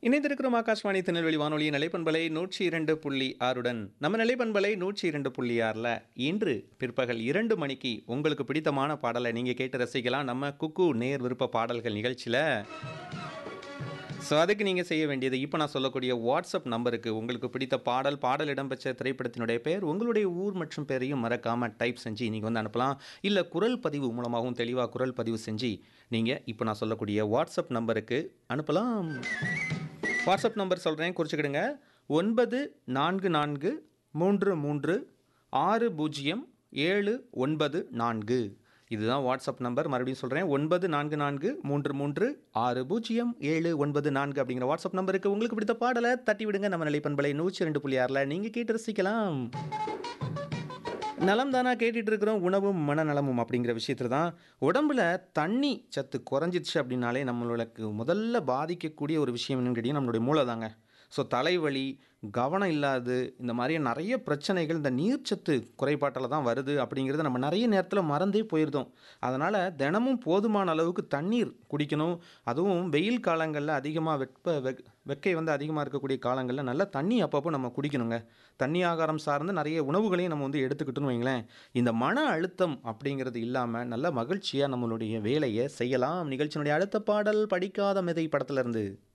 இணைந்திருக்கிறோம் ஆகாஷ்வாணி திருநெல்வேலி வானொலி நிலைப்பண்பலை நூற்றி இரண்டு புள்ளி ஆறுடன் நம்ம நிலைப்பண்பலை நூற்றி இரண்டு புள்ளி ஆறில் இன்று பிற்பகல் இரண்டு மணிக்கு உங்களுக்கு பிடித்தமான பாடலை நீங்கள் கேட்டு ரசிக்கலாம் நம்ம குக்கு நேர் விருப்ப பாடல்கள் நிகழ்ச்சியில் ஸோ அதுக்கு நீங்கள் செய்ய வேண்டியது இப்போ நான் சொல்லக்கூடிய வாட்ஸ்அப் நம்பருக்கு உங்களுக்கு பிடித்த பாடல் பாடல் இடம்பெற்ற திரைப்படத்தினுடைய பெயர் உங்களுடைய ஊர் மற்றும் பெயரையும் மறக்காமல் டைப் செஞ்சு நீங்கள் வந்து அனுப்பலாம் இல்லை குரல் பதிவு மூலமாகவும் தெளிவாக குரல் பதிவு செஞ்சு நீங்கள் இப்போ நான் சொல்லக்கூடிய வாட்ஸ்அப் நம்பருக்கு அனுப்பலாம் வாட்ஸ்அப் நம்பர் சொல்கிறேன் குறிச்சிக்கிடுங்க ஒன்பது நான்கு நான்கு மூன்று மூன்று ஆறு பூஜ்ஜியம் ஏழு ஒன்பது நான்கு இதுதான் வாட்ஸ்அப் நம்பர் மறுபடியும் சொல்கிறேன் ஒன்பது நான்கு நான்கு மூன்று மூன்று ஆறு பூஜ்ஜியம் ஏழு ஒன்பது நான்கு அப்படிங்கிற வாட்ஸ்அப் நம்பருக்கு உங்களுக்கு பிடித்த பாடலை தட்டி விடுங்க நம்ம நிலைப்பண்பலை நூற்றி ரெண்டு புள்ளி ஆறில் நீங்கள் கேட்டு ரசிக்கலாம் நலம் தானா கேட்டுட்டு இருக்கிறோம் உணவும் மனநலமும் அப்படிங்கிற விஷயத்துல தான் உடம்புல தண்ணி சத்து குறைஞ்சிருச்சு அப்படின்னாலே நம்மளுக்கு முதல்ல பாதிக்கக்கூடிய ஒரு விஷயம் என்னன்னு கேட்டிங்கன்னா நம்மளுடைய மூளை தாங்க ஸோ தலைவலி கவனம் இல்லாது இந்த மாதிரி நிறைய பிரச்சனைகள் இந்த நீர்ச்சத்து குறைபாட்டில் தான் வருது அப்படிங்கிறத நம்ம நிறைய நேரத்தில் மறந்தே போயிருந்தோம் அதனால் தினமும் போதுமான அளவுக்கு தண்ணீர் குடிக்கணும் அதுவும் வெயில் காலங்களில் அதிகமாக வெப்ப வெக் வெக்கை வந்து அதிகமாக இருக்கக்கூடிய காலங்களில் நல்லா தண்ணி அப்பப்போ நம்ம குடிக்கணுங்க தண்ணி ஆகாரம் சார்ந்து நிறைய உணவுகளையும் நம்ம வந்து எடுத்துக்கிட்டோன்னு வைங்களேன் இந்த மன அழுத்தம் அப்படிங்கிறது இல்லாமல் நல்ல மகிழ்ச்சியாக நம்மளுடைய வேலையை செய்யலாம் நிகழ்ச்சியினுடைய அடுத்த பாடல் படிக்காத மிதை படத்துல இருந்து